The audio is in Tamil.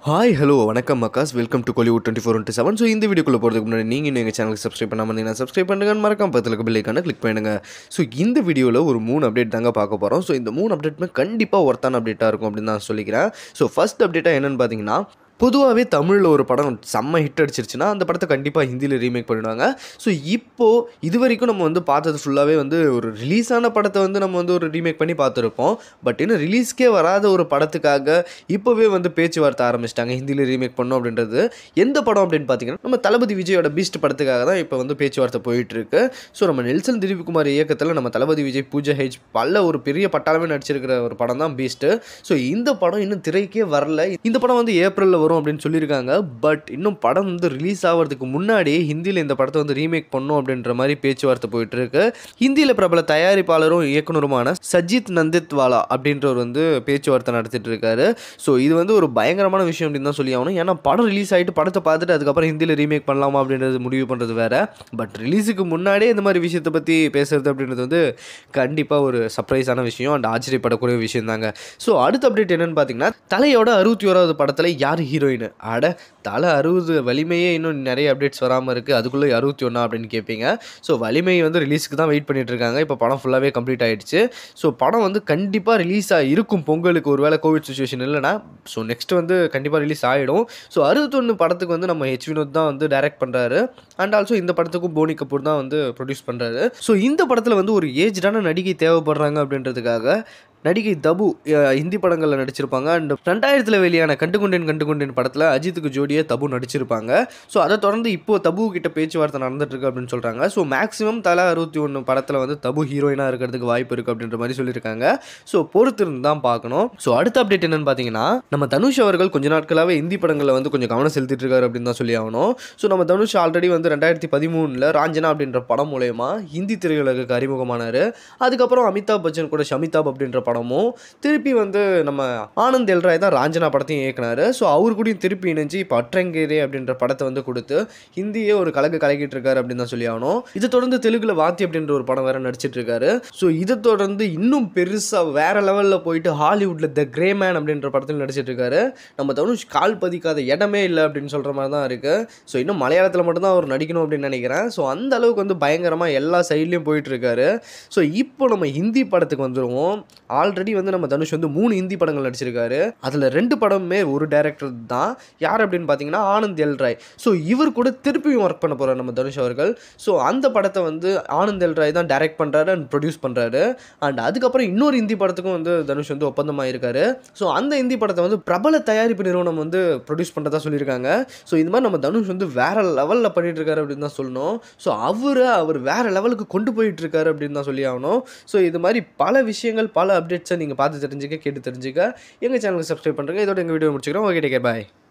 ஹாய் ஹலோ வணக்கம் மக்காஸ் welcome to Kollywood twenty four into seven so இந்த வீடியோக்குள்ள போகிறதுக்கு முன்னாடி நீங்கள் இன்னும் எங்கள் சேனலுக்கு சப்ஸ்கிரைப் பண்ணாமல் இருந்தீங்கன்னா சப்ஸ்கிரைப் பண்ணுங்க மறக்காம பக்கத்தில் பில்லைக்கான கிளிக் பண்ணுங்க ஸோ இந்த வீடியோவில் ஒரு மூணு அப்டேட் தாங்க பார்க்க போகிறோம் ஸோ இந்த மூணு அப்டேட்டுமே கண்டிப்பாக ஒர்த்தான அப்டேட்டாக இருக்கும் அப்படின்னு நான் சொல்லிக்கிறேன் ஸோ ஃபர்ஸ்ட் அப்டேட்டாக என்னென்னு பார்த்தீங்கன்னா பொதுவாகவே தமிழில் ஒரு படம் செம்ம ஹிட் அடிச்சிருச்சுன்னா அந்த படத்தை கண்டிப்பாக ஹிந்தியில் ரீமேக் பண்ணிடுவாங்க ஸோ இப்போது இது வரைக்கும் நம்ம வந்து பார்த்தது ஃபுல்லாகவே வந்து ஒரு ரிலீஸான படத்தை வந்து நம்ம வந்து ஒரு ரீமேக் பண்ணி பார்த்துருப்போம் பட் இன்னும் ரிலீஸ்க்கே வராத ஒரு படத்துக்காக இப்போவே வந்து பேச்சுவார்த்தை ஆரம்பிச்சிட்டாங்க ஹிந்தியில் ரீமேக் பண்ணோம் அப்படின்றது எந்த படம் அப்படின்னு பார்த்தீங்கன்னா நம்ம தளபதி விஜயோட பீஸ்ட் படத்துக்காக தான் இப்போ வந்து பேச்சுவார்த்தை போயிட்டு இருக்கு ஸோ நம்ம நெல்சன் திலீப்குமார் இயக்கத்தில் நம்ம தளபதி விஜய் பூஜா ஹெச் பல ஒரு பெரிய பட்டாளமே நடிச்சிருக்கிற ஒரு படம் தான் பீஸ்ட்டு ஸோ இந்த படம் இன்னும் திரைக்கே வரல இந்த படம் வந்து ஏப்ரலில் வரும் அப்படின்னு சொல்லியிருக்காங்க பட் இன்னும் படம் வந்து ரிலீஸ் ஆகிறதுக்கு முன்னாடி ஹிந்தியில் இந்த படத்தை வந்து ரீமேக் பண்ணும் அப்படின்ற மாதிரி பேச்சுவார்த்தை போயிட்டு இருக்கு ஹிந்தியில் பிரபல தயாரிப்பாளரும் இயக்குனருமான சஜித் நந்தித்வாலா அப்படின்றவர் வந்து பேச்சுவார்த்தை நடத்திட்டு இருக்காரு ஸோ இது வந்து ஒரு பயங்கரமான விஷயம் அப்படின்னு தான் சொல்லி ஆகணும் ஏன்னா படம் ரிலீஸ் ஆகிட்டு படத்தை பார்த்துட்டு அதுக்கப்புறம் ஹிந்தியில் ரீமேக் பண்ணலாமா அப்படின்றது முடிவு பண்ணுறது வேற பட் ரிலீஸுக்கு முன்னாடியே இந்த மாதிரி விஷயத்தை பற்றி பேசுறது அப்படின்றது வந்து கண்டிப்பாக ஒரு சர்ப்ரைஸான விஷயம் அண்ட் ஆச்சரியப்படக்கூடிய விஷயம் தாங்க ஸோ அடுத்த அப்டேட் என்னன்னு பார்த்தீங்கன்னா தலையோட அறுபத்தி ஓராவது படத்தில் யார் ஹீரோயின் அட தலை அறுபது வலிமையே இன்னும் நிறைய அப்டேட்ஸ் வராமல் இருக்குது அதுக்குள்ளே அறுபத்தி ஒன்றா அப்படின்னு கேட்பீங்க ஸோ வலிமை வந்து ரிலீஸுக்கு தான் வெயிட் பண்ணிட்டு இருக்காங்க இப்போ படம் ஃபுல்லாகவே கம்ப்ளீட் ஆயிடுச்சு ஸோ படம் வந்து கண்டிப்பாக ரிலீஸ் இருக்கும் பொங்கலுக்கு ஒருவேளை கோவிட் சுச்சுவேஷன் இல்லைனா ஸோ நெக்ஸ்ட் வந்து கண்டிப்பாக ரிலீஸ் ஆகிடும் ஸோ அறுபத்தொன்று படத்துக்கு வந்து நம்ம ஹெச் வினோத் தான் வந்து டைரக்ட் பண்ணுறாரு அண்ட் ஆல்சோ இந்த படத்துக்கும் போனி கபூர் தான் வந்து ப்ரொடியூஸ் பண்ணுறாரு ஸோ இந்த படத்தில் வந்து ஒரு ஏஜ்டான நடிகை தேவைப்படுறாங்க அப்படின்றதுக்காக நடிகை தபு அஹ், ஹிந்தி படங்களில் நடிச்சிருப்பாங்க அண்ட் ரெண்டாயிரத்தில் வெளியான கண்டுகொண்டேன் கண்டுகொண்டேன் படத்தில் அஜித்துக்கு ஜோடியே தபு நடிச்சிருப்பாங்க ஸோ அதை தொடர்ந்து இப்போ தபு கிட்ட பேச்சுவார்த்தை நடந்துட்டு இருக்கு அப்படின்னு சொல்கிறாங்க ஸோ மேக்ஸிமம் தலா அறுபத்தி ஒன்று படத்தில் வந்து தபு ஹீரோயினாக இருக்கிறதுக்கு வாய்ப்பு இருக்குது அப்படின்ற மாதிரி சொல்லியிருக்காங்க ஸோ பொறுத்திருந்து தான் பார்க்கணும் ஸோ அடுத்த அப்டேட் என்னன்னு பார்த்தீங்கன்னா நம்ம தனுஷ் அவர்கள் கொஞ்ச நாட்களாகவே ஹிந்தி படங்களில் வந்து கொஞ்சம் கவனம் செலுத்திட்டு இருக்காரு அப்படின்னு தான் சொல்லி ஆகணும் ஸோ நம்ம தனுஷ் ஆல்ரெடி வந்து ரெண்டாயிரத்தி பதிமூணில் ராஞ்சனா அப்படின்ற படம் மூலயமா ஹிந்தி திரையுலகுக்கு அறிமுகமானார் அதுக்கப்புறம் அமிதாப் பச்சன் கூட ஷமிதாப் அப்படின்ற படமும் திருப்பி வந்து நம்ம ஆனந்த் எல்ராய் தான் ராஞ்சனா படத்தையும் இயக்குனாரு ஸோ அவர் கூடயும் திருப்பி இணைஞ்சு இப்போ அட்ரங்கேரே அப்படின்ற படத்தை வந்து கொடுத்து ஹிந்தியே ஒரு கலக்கு கலக்கிட்டு இருக்காரு அப்படின்னு தான் சொல்லி ஆகணும் இதை தொடர்ந்து தெலுங்குல வாத்தி அப்படின்ற ஒரு படம் வேற நடிச்சிட்டு இருக்காரு ஸோ இதை தொடர்ந்து இன்னும் பெருசாக வேற லெவலில் போயிட்டு ஹாலிவுட்ல த கிரே மேன் அப்படின்ற படத்தில் நடிச்சிட்டு இருக்காரு நம்ம தனுஷ் கால் பதிக்காத இடமே இல்லை அப்படின்னு சொல்ற மாதிரி தான் இருக்கு ஸோ இன்னும் மலையாளத்தில் மட்டும்தான் அவர் நடிக்கணும் அப்படின்னு நினைக்கிறேன் ஸோ அந்த அளவுக்கு வந்து பயங்கரமாக எல்லா சைட்லையும் போயிட்டு இருக்காரு ஸோ இப்போ நம்ம ஹிந்தி படத்துக்கு வந்துடுவோம் ஆல்ரெடி வந்து நம்ம தனுஷ் வந்து மூணு ஹிந்தி படங்கள் நடிச்சிருக்காரு அதில் ரெண்டு படமுமே ஒரு டேரக்டர் தான் யார் அப்படின்னு பார்த்தீங்கன்னா ஆனந்த் எல் ராய் ஸோ இவர் கூட திருப்பியும் ஒர்க் பண்ண போகிறார் நம்ம தனுஷ் அவர்கள் ஸோ அந்த படத்தை வந்து ஆனந்த் எல் ராய் தான் டைரக்ட் பண்ணுறாரு அண்ட் ப்ரொடியூஸ் பண்ணுறாரு அண்ட் அதுக்கப்புறம் இன்னொரு ஹிந்தி படத்துக்கும் வந்து தனுஷ் வந்து ஒப்பந்தமாக இருக்காரு ஸோ அந்த ஹிந்தி படத்தை வந்து பிரபல தயாரிப்பு நிறுவனம் வந்து ப்ரொடியூஸ் பண்ணுறதா சொல்லியிருக்காங்க ஸோ இது மாதிரி நம்ம தனுஷ் வந்து வேற லெவலில் பண்ணிட்டு இருக்காரு அப்படின்னு தான் சொல்லணும் ஸோ அவரை அவர் வேற லெவலுக்கு கொண்டு போயிட்டு இருக்காரு அப்படின்னு தான் சொல்லி ஆகணும் ஸோ இது மாதிரி பல விஷயங்கள் பல அப்டேட்ஸை நீங்கள் பார்த்து தெரிஞ்சுக்க கேட்டு தெரிஞ்சுக்க எங்கள் சேனலுக்கு சப்ஸ்கிரைப் பண்ணுறேங்க இதோட எங்கள் வீடியோ முடிச்சுக்கிறோம் ஓகே டேக்கே பாய்